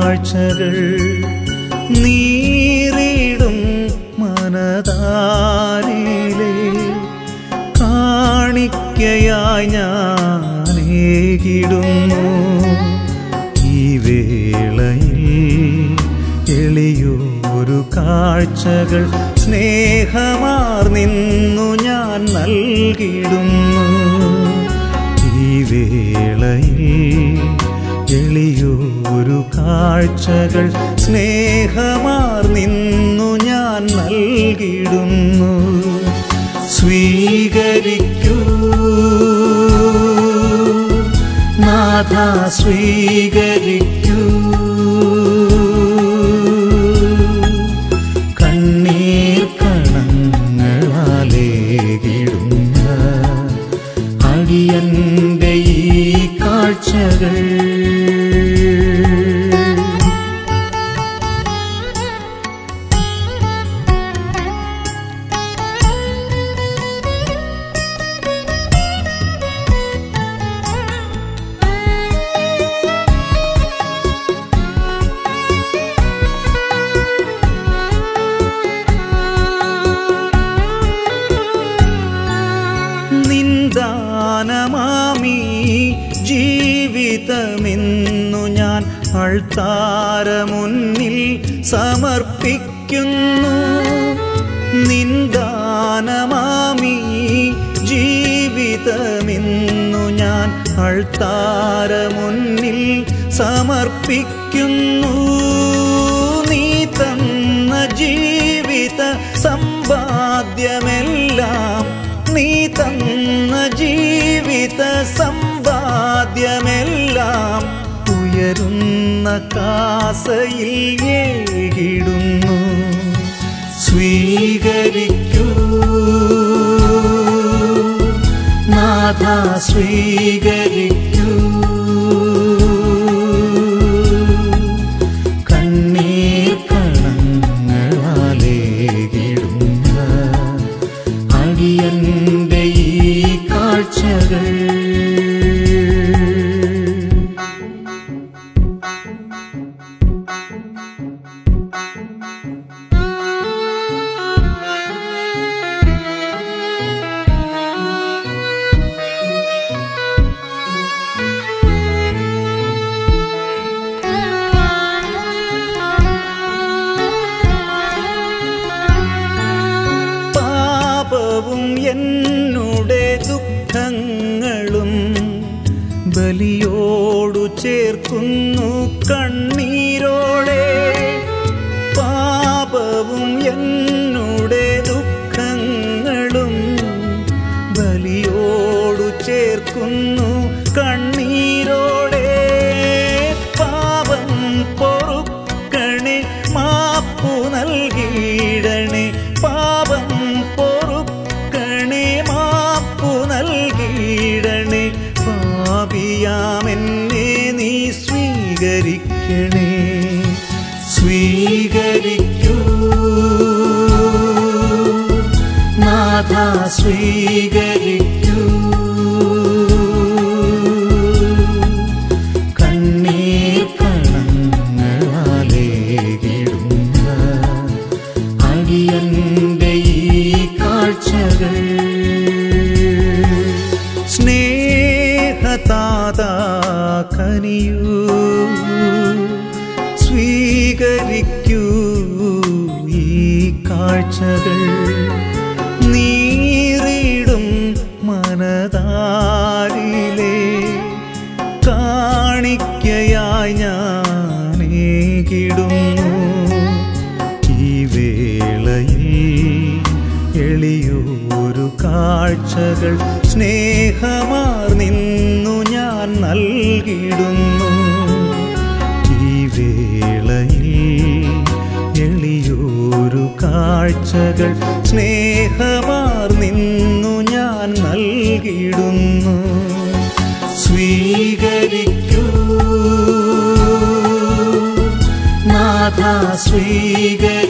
കാഴ്ചകൾ നീറിടും മനതാരിലെ കാണിക്കയായി ഞാനേകിടുന്നു ഈ വേളയിൽ എളിയൊരു കാഴ്ചകൾ സ്നേഹമാർ നിന്നു ഞാൻ നൽകിടുന്നു ഈ വേളയിൽ എളിയൊരു കാഴ്ചകൾ സ്നേഹമാർ നിന്നു ഞാൻ നൽകിടുന്നു സ്വീകരിക്കൂ നാഥ സ്വീകരിക്കൂ കണ്ണീർ കണങ്ങളാലേകിടുന്ന അടിയന്റെ ഈ കാഴ്ചകൾ നിന്ദാനമാമീ ജീവിതമെന്നു ഞാൻ അൾത്താര മുന്നിൽ സമർപ്പിക്കുന്നു നിന്ദാനമാമീ ജീവിതമെന്നു ഞാൻ അൾത്താര മുന്നിൽ സമർപ്പിക്കുന്നു നീ തന്ന ജീവിത സമ്പാദ്യമെല്ലാം നീ തന്ന ജീവിത സമ്പാദ്യമെല്ലാം ഉയരുന്ന കാസയിൽ ഏകിടുന്നു സ്വീകരിക്കൂ നാഥ സ്വീകരിക്കൂ കണ്ണീർ കണങ്ങളാലേകിടുന്ന അടിയന്റെ ഈ കാഴ്ചകൾ പാപവും എന്നുടെ ദുഃഖങ്ങളും ബലിയോടു ചേർക്കുന്നു കണ്ണീരോടെ പാപവും എന്നുടെ ദുഃഖങ്ങളും ബലിയോടു ചേർക്കുന്നു കണ്ണീരോടെ പാപം പൊറുക്കണേ മാപ്പു നൽകിയിടണേ പാപം പൊറുക്കണേ മാപ്പു നൽകിയിടണേ പാപിയാമെന്നെ നീ സ്വീകരിക്കണേ സ്വീകരിക്കൂ നാഥ സ്വീകരിക്കൂ കണ്ണീർ കണങ്ങളാലേകിടുന്ന അടിയന്റെ ഈ കാഴ്ചകൾ സ്നേഹതാത കനിയൂ സ്വീകരിക്കൂ ഈ കാഴ്ചകൾ നീറിടും മനതാരിലെ കാണിക്കയായി ഞാനേകിടുന്നു ഈ വേളയിൽ എളിയൊരു കാഴ്ചകൾ സ്നേഹമാർ നിന്നു ഞാൻ നൽകിടുന്നു ഈ വേളയിൽ എളിയൊരു കാഴ്ചകൾ സ്നേഹമാർ നിന്നു ഞാൻ നൽകിടുന്നു സ്വീകരിക്കൂ നാഥ സ്വീകരി